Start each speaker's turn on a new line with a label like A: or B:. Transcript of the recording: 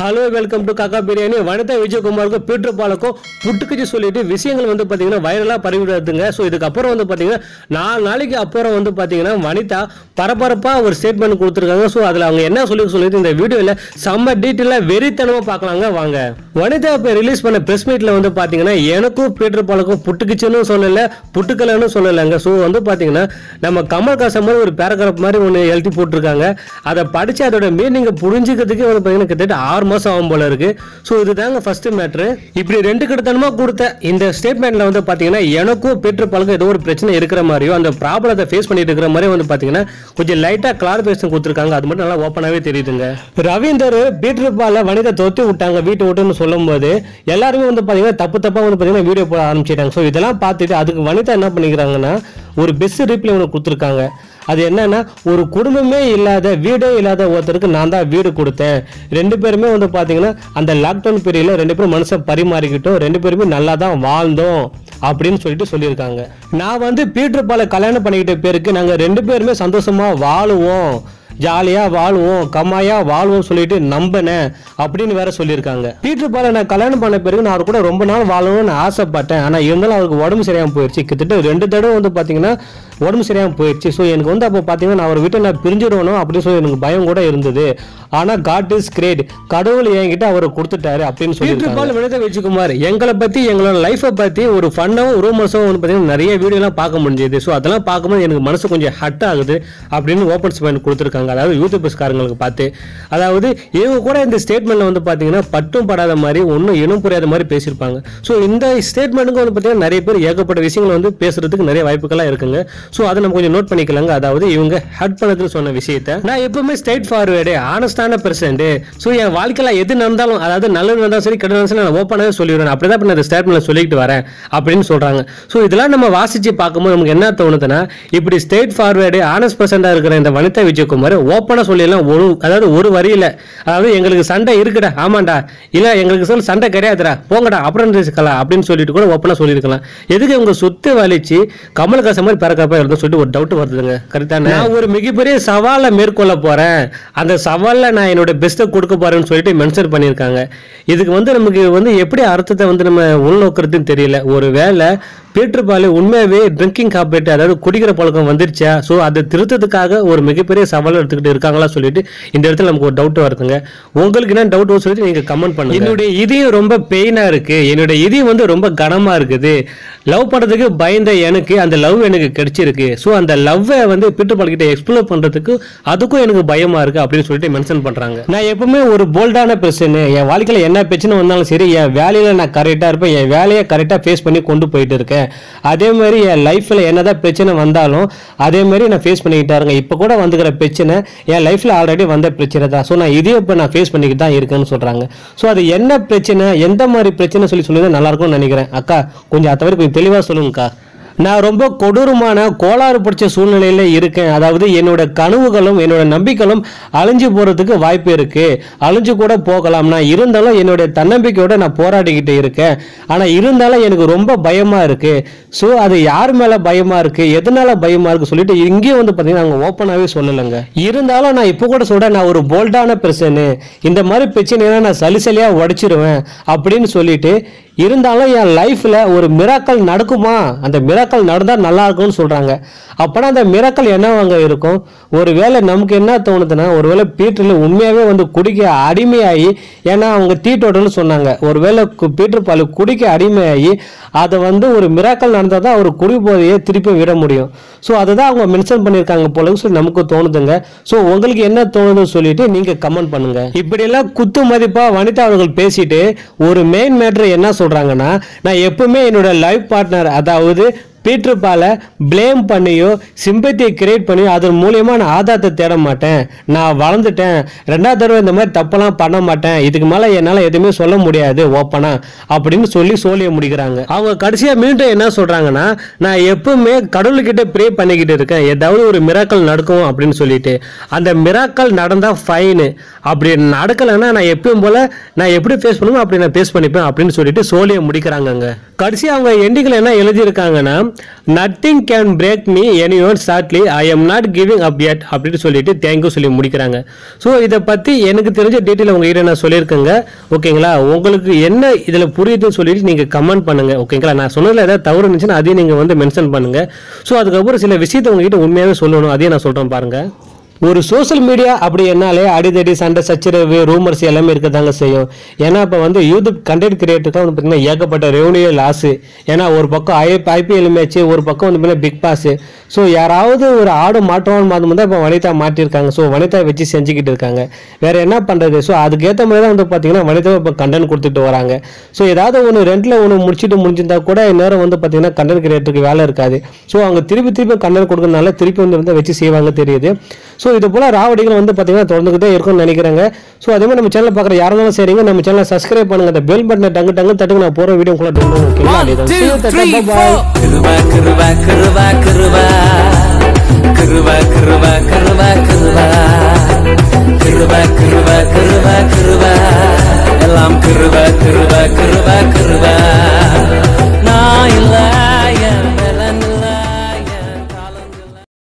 A: Hello welcome to காக்கா பிரியாணி வனிதா விஜயகுமாருக்கும் Peter பாலுக்கும் புட்டுக்குச்சு சொல்லிட்டு விஷயங்கள் வந்து பார்த்தீங்கன்னா வைரலாக பரவிடுறதுங்க ஸோ இதுக்கப்புறம் வந்து பார்த்தீங்கன்னா நாலு நாளைக்கு அப்புறம் வந்து பார்த்தீங்கன்னா வனிதா பரபரப்பாக ஒரு ஸ்டேட்மெண்ட் கொடுத்துருக்காங்க ஸோ அதில் அவங்க என்ன சொல்லி சொல்லிட்டு இந்த வீடியோவில் செம்ம டீட்டெயிலாக வெறித்தனமாக பார்க்கலாங்க வாங்க வனிதா இப்போ ரிலீஸ் பண்ண ப்ரெஸ் மீட்டில் வந்து பார்த்தீங்கன்னா எனக்கும் பீட்டர் பாலுக்கும் புட்டுக்குச்சுன்னு சொல்லலை புட்டுக்கலன்னு சொல்லலைங்க ஸோ வந்து பார்த்தீங்கன்னா நம்ம கமல் காசம் மாதிரி ஒரு பேராகிராஃப் மாதிரி ஒன்று எழுதி போட்டிருக்காங்க அதை படித்து அதோட மீனிங்கை புரிஞ்சுக்கிறதுக்கே வந்து பார்த்தீங்கன்னா கிட்டத்தட்ட ஆறு மாதம் ஆகும் போல இருக்கு ஸோ இதுதாங்க ஃபர்ஸ்ட் மேட்ரு இப்படி ரெண்டு கிட்டத்தனமா கொடுத்த இந்த ஸ்டேட்மெண்ட்ல வந்து பார்த்தீங்கன்னா எனக்கும் பீட்டர் பாலுக்கும் ஏதோ ஒரு பிரச்சனை இருக்கிற மாதிரியோ அந்த ப்ராப்ளத்தை ஃபேஸ் பண்ணிட்டு இருக்கிற மாதிரி வந்து பார்த்தீங்கன்னா கொஞ்சம் லைட்டாக கிளாரிஃபிகேஷன் கொடுத்துருக்காங்க அது மட்டும் நல்லா ஓப்பனாகவே தெரியுதுங்க ரவீந்தர் பீட்டர் பாலை வணிகத்தை தொத்தி விட்டாங்க வீட்டை விட்டுன்னு சொல்லும்போது எல்லாருமே வந்து பார்த்தீங்கன்னா தப்பு தப்பாக வந்து பார்த்தீங்கன்னா வீடியோ போட ஆரம்பிச்சிட்டாங்க ஸோ இதெல்லாம் பார்த்துட்டு அதுக்கு வனிதா என்ன பண்ணிக்கிறாங்கன்னா ஒரு பெஸ்ட் ரிப்ளை ஒன்று கொடுத்துருக்காங்க அது என்னன்னா ஒரு குடும்பமே இல்லாத வீடே இல்லாத ஒருத்தருக்கு நான் தான் வீடு கொடுத்தேன் ரெண்டு பேருமே வந்து பார்த்தீங்கன்னா அந்த லாக்டவுன் பீரியடில் ரெண்டு பேரும் மனுஷன் பரிமாறிக்கிட்டோம் ரெண்டு பேருமே நல்லா தான் வாழ்ந்தோம் அப்படின்னு சொல்லிட்டு சொல்லியிருக்காங்க நான் வந்து பீட்டர் பாலை கல்யாணம் பண்ணிக்கிட்ட பேருக்கு நாங்கள் ரெண்டு பேருமே சந்தோஷமா வாழுவோம் ஜாலியா வாழ்வோம் கம்மாயா வாழ்வோம் சொல்லிட்டு நம்பினேன் அப்படின்னு வேற சொல்லியிருக்காங்க பீட்டர் பாலை நான் கல்யாணம் பண்ண பிறகு நான் அவர் கூட ரொம்ப நாள் வாழணும்னு ஆசைப்பட்டேன் ஆனா இருந்தாலும் அவருக்கு உடம்பு சரியாம போயிடுச்சு கிட்டத்தட்ட ரெண்டு தடவை வந்து பாத்தீங்கன்னா உடம்பு சரியாம போயிடுச்சு ஸோ எனக்கு வந்து அப்போ பார்த்தீங்கன்னா நான் அவர் வீட்டை நான் பிரிஞ்சிடணும் அப்படின்னு சொல்லி எனக்கு பயம் கூட இருந்தது ஆனா காட் இஸ் கிரேட் கடவுள் என்கிட்ட அவர் கொடுத்துட்டாரு அப்படின்னு சொல்லி பீட்டர் பால் வினத வச்சுக்குமார் எங்களை பத்தி எங்களோட லைஃப்பை பத்தி ஒரு ஃபன்னாவும் ரூமர்ஸும் வந்து பார்த்தீங்கன்னா நிறைய வீடியோலாம் பார்க்க முடிஞ்சது ஸோ அதெல்லாம் பார்க்கும்போது எனக்கு மனசு கொஞ்சம் ஹட் ஆகுது அப்படின்னு ஓப்பன் ஸ்பெண்ட் கொடுத்துருக்காங்க அதாவது யூடியூபர்ஸ்காரங்களுக்கு பார்த்து அதாவது இவங்க கூட இந்த ஸ்டேட்மெண்ட்ல வந்து பார்த்தீங்கன்னா பட்டும் படாத மாதிரி ஒன்றும் இனம் புரியாத மாதிரி பேசியிருப்பாங்க ஸோ இந்த ஸ்டேட்மெண்ட்டுக்கு வந்து பார்த்தீங்கன்னா நிறைய பேர் ஏகப்பட்ட விஷயங்கள் வந்து பேசுறதுக்கு நிறைய வாய்ப்புகள்லாம் இருக்குங்க ஸோ அதை நம்ம கொஞ்சம் நோட் பண்ணிக்கலாங்க அதாவது இவங்க ஹட் பண்ணதுன்னு சொன்ன விஷயத்த நான் எப்பவுமே ஸ்ட்ரைட் ஃபார்வேர்டு ஆனஸ்டான பெர்சன்ட் ஸோ என் வாழ்க்கையில எது நடந்தாலும் அதாவது நல்லது நடந்தாலும் சரி கெட்டது நடந்தாலும் சரி, நான் ஓப்பனாகவே சொல்லிடுவேன் அப்படிதான் இப்ப நான் இந்த ஸ்டேட்மெண்ட்ல சொல்லிட்டு வரேன் அப்படின்னு சொல்றாங்க ஸோ இதெல்லாம் நம்ம வாசிச்சு பார்க்கும்போது நமக்கு என்ன தோணுதுன்னா இப்படி ஸ்ட்ரெயிட் ஃபார்வேர்டு ஆனஸ்ட் பர்சண்டாக இருக்கிற இந்த வனிதா விஜயகுமார் ஓப்பனாக சொல்லிடலாம் ஒரு அதாவது ஒரு வரியில அதாவது எங்களுக்கு சண்டை இருக்குடா ஆமாண்டா இல்ல எங்களுக்கு சொல்ல சண்டை கிடையாதுடா போங்கடா அப்புறம் பேசிக்கலாம் அப்படின்னு சொல்லிட்டு கூட ஓப்பனாக சொல்லியிருக்கலாம் எதுக்கு இவங்க சொத்து வலிச்சு கமல்ஹாசன் மாதிரி பிறக்கப்ப இருந்தோம் சொல்லிட்டு ஒரு டவுட் வருதுங்க கரெக்டா நான் ஒரு மிகப்பெரிய சவாலை மேற்கொள்ள போறேன் அந்த சவால்ல நான் என்னோட பெஸ்ட்டை கொடுக்க போறேன்னு சொல்லிட்டு மென்ஷன் பண்ணியிருக்காங்க இதுக்கு வந்து நமக்கு வந்து எப்படி அர்த்தத்தை வந்து நம்ம உள்நோக்கிறதுன்னு தெரியல ஒரு வேளை பீட்டர் பாலு உண்மையாவே ட்ரிங்கிங் ஹாபிட் அதாவது குடிக்கிற பழக்கம் வந்துருச்சா ஸோ அதை திருத்தத்துக்காக ஒரு மிகப்பெரிய சவால் எடுத்துக்கிட்டு இருக்காங்களா சொல்லிட்டு இந்த இடத்துல நமக்கு ஒரு டவுட் வருதுங்க உங்களுக்கு என்ன டவுட் சொல்லிட்டு நீங்க கமெண்ட் பண்ணுங்க என்னுடைய இதயம் ரொம்ப பெயினா இருக்கு என்னுடைய இதயம் வந்து ரொம்ப கனமா இருக்குது லவ் பண்றதுக்கு பயந்த எனக்கு அந்த லவ் எனக்கு கிடைச்சிருக்கு ஸோ அந்த லவ்வை வந்து பீட்டர் பால் கிட்ட எக்ஸ்ப்ளோர் பண்றதுக்கு அதுக்கும் எனக்கு பயமா இருக்கு அப்படின்னு சொல்லிட்டு மென்ஷன் பண்றாங்க நான் எப்பவுமே ஒரு போல்டான பிரச்சனை என் வாழ்க்கையில என்ன பிரச்சனை வந்தாலும் சரி என் வேலையில நான் கரெக்டா இருப்பேன் என் வேலையை கரெக்டா ஃபேஸ் பண்ணி கொண்டு போயிட்டு இருக்கேன் அதே மாதிரி என் லைஃப்ல என்னதான் பிரச்சனை வந்தாலும் அதே மாதிரி நான் ஃபேஸ் பண்ணிக்கிட்டா இருக்கேன் இப்போ கூட வந்துக்கிற பிரச்சனை என் லைஃப்ல ஆல்ரெடி வந்த பிரச்சனை தான் ஸோ நான் இதையும் இப்போ நான் ஃபேஸ் பண்ணிக்கிட்டு தான் இருக்கேன்னு சொல்றாங்க ஸோ அது என்ன பிரச்சனை எந்த மாதிரி பிரச்சனை சொல்லி சொல்லி நல்லா இருக்கும்னு நினைக்கிறேன் அக்கா கொஞ்சம் அதை கொஞ்சம் தெளிவாக சொல்லுங்கக்கா நான் ரொம்ப கொடூரமான கோளாறு பிடிச்ச சூழ்நிலையில இருக்கேன் அதாவது என்னோட கனவுகளும் என்னோட நம்பிக்கைகளும் அழிஞ்சு போறதுக்கு வாய்ப்பு இருக்கு அழிஞ்சு கூட போகலாம் நான் இருந்தாலும் என்னுடைய தன்னம்பிக்கையோட நான் போராடிக்கிட்டு இருக்கேன் ஆனா இருந்தாலும் எனக்கு ரொம்ப பயமா இருக்கு ஸோ அது யார் மேல பயமா இருக்கு எதனால பயமா இருக்கு சொல்லிட்டு இங்கேயும் வந்து பாத்தீங்கன்னா அவங்க ஓப்பனாவே சொல்லலைங்க இருந்தாலும் நான் இப்போ கூட சொல்றேன் நான் ஒரு போல்டான பிரச்சனை இந்த மாதிரி பிரச்சனையெல்லாம் நான் சலிசலியா உடைச்சிருவேன் அப்படின்னு சொல்லிட்டு இருந்தாலும் என் லைஃப்ல ஒரு மிராக்கல் நடக்குமா அந்த மிராக்கல் நடந்தா நல்லா இருக்கும்னு சொல்றாங்க அப்பனா அந்த மிராக்கல் என்னவாங்க இருக்கும் ஒருவேளை நமக்கு என்ன தோணுதுன்னா ஒருவேளை பீட்டர்ல உண்மையாவே வந்து குடிக்க அடிமையாகி ஏன்னா அவங்க டீட்டோட்டல்னு சொன்னாங்க ஒருவேளை கு- பீட்டர் பால் குடிக்க அடிமையாகி அதை வந்து ஒரு மிராக்கல் நடந்தால் தான் அவர் குடி போதையை திருப்பி விட முடியும் ஸோ அதை தான் அவங்க மென்ஷன் பண்ணியிருக்காங்க போல சொல்லி நமக்கு தோணுதுங்க ஸோ உங்களுக்கு என்ன தோணுதுன்னு சொல்லிட்டு நீங்க கமெண்ட் பண்ணுங்க இப்படியெல்லாம் குத்து மதிப்பா வனிதா அவர்கள் பேசிட்டு ஒரு மெயின் மேட்ரு என்ன சொல்றாங்கன்னா நான் எப்பவுமே என்னோட லைஃப் பார்ட்னர் அதாவது பீட்டர் பாலை ப்ளேம் பண்ணியோ சிம்பத்தியை கிரியேட் பண்ணியோ அதன் மூலியமா நான் ஆதாரத்தை தேட மாட்டேன் நான் வளர்ந்துட்டேன் ரெண்டாவது தடவை இந்த மாதிரி தப்பெல்லாம் பண்ண மாட்டேன் இதுக்கு மேலே என்னால் எதுவுமே சொல்ல முடியாது ஓப்பனா அப்படின்னு சொல்லி சோழிய முடிக்கிறாங்க அவங்க கடைசியாக மீண்டும் என்ன சொல்றாங்கன்னா நான் எப்பவுமே கடவுள்கிட்ட ப்ரே பண்ணிக்கிட்டு இருக்கேன் ஏதாவது ஒரு மிராக்கல் நடக்கும் அப்படின்னு சொல்லிட்டு அந்த மிராக்கல் நடந்தால் ஃபைனு அப்படி நடக்கலைன்னா நான் எப்பயும் போல நான் எப்படி ஃபேஸ் பண்ணுமோ அப்படி நான் ஃபேஸ் பண்ணிப்பேன் அப்படின்னு சொல்லிட்டு சோழியை முடிக்கிறாங்கங்க கடைசி அவங்க எண்டிங்கில் என்ன எழுதியிருக்காங்கன்னா nothing can break me anyone shortly I am not giving up yet அப்படின்னு சொல்லிட்டு தேங்க்யூ சொல்லி முடிக்கிறாங்க ஸோ இதை பற்றி எனக்கு தெரிஞ்ச டீட்டெயில் உங்ககிட்ட நான் சொல்லியிருக்கேங்க ஓகேங்களா உங்களுக்கு என்ன இதில் புரியுதுன்னு சொல்லிட்டு நீங்கள் கமெண்ட் பண்ணுங்க ஓகேங்களா நான் சொன்னதில் ஏதாவது தவறு இருந்துச்சுன்னா அதையும் நீங்கள் வந்து மென்ஷன் பண்ணுங்க ஸோ அதுக்கப்புறம் சில விஷயத்தை உங்ககிட்ட உண்மையாகவே சொல்லணும் அதையும் நான் சொல்கிறேன் பாருங்க ஒரு சோஷியல் மீடியா அப்படி என்னாலே அடிதடி சண்டை சச்சரவு ரூமர்ஸ் எல்லாமே இருக்க தாங்க செய்யும் ஏன்னா இப்போ வந்து யூடியூப் கண்டென்ட் கிரியேட்டருக்கு வந்து பார்த்தீங்கன்னா ஏகப்பட்ட ரெவன்யூ லாஸு ஏன்னா ஒரு பக்கம் ஐ ஐபிஎல் மேட்ச் ஒரு பக்கம் வந்து பார்த்தீங்கன்னா பிக் பாஸ் ஸோ யாராவது ஒரு ஆடு மாட்டுவான்னு மாதம் தான் இப்போ வனிதா மாட்டியிருக்காங்க ஸோ வனிதா வச்சு செஞ்சுக்கிட்டு இருக்காங்க வேற என்ன பண்ணுறது ஸோ அதுக்கேற்ற மாதிரி தான் வந்து பார்த்தீங்கன்னா வனிதா இப்போ கண்டென்ட் கொடுத்துட்டு வராங்க ஸோ ஏதாவது ஒன்று ரெண்டில் ஒன்று முடிச்சுட்டு முடிஞ்சிருந்தா கூட இந்நேரம் வந்து பார்த்தீங்கன்னா கண்டென்ட் கிரியேட்டருக்கு வேலை இருக்காது ஸோ அவங்க திருப்பி திருப்பி கண்டென்ட் கொடுக்கறதுனால திருப்பி வந்து வந்து வச்சு செய்வாங்க தெரியுது ஸோ இது போல ராவடிகள் வந்து பார்த்தீங்கன்னா தொடர்ந்துகிட்டே இருக்கும்னு நினைக்கிறேங்க ஸோ அதே மாதிரி நம்ம சேனல் பார்க்குற யாராலும் சரிங்க நம்ம சேனலை சப்ஸ்கிரைப் பண்ணுங்க அந்த பெல் பட்டனை டங்கு டங்கு தட்டுங்க நான் போகிற வீடியோ கூட டவுன்லோட் ஓகேங்களா
B: One,
A: அதுதான். See
B: two,
A: you, tata,
B: three,
A: bye-bye.
B: four. Kırva kırva kırva kırva Kırva kırva kırva kırva Kırva kırva kırva kırva Elam kırva kırva kırva kırva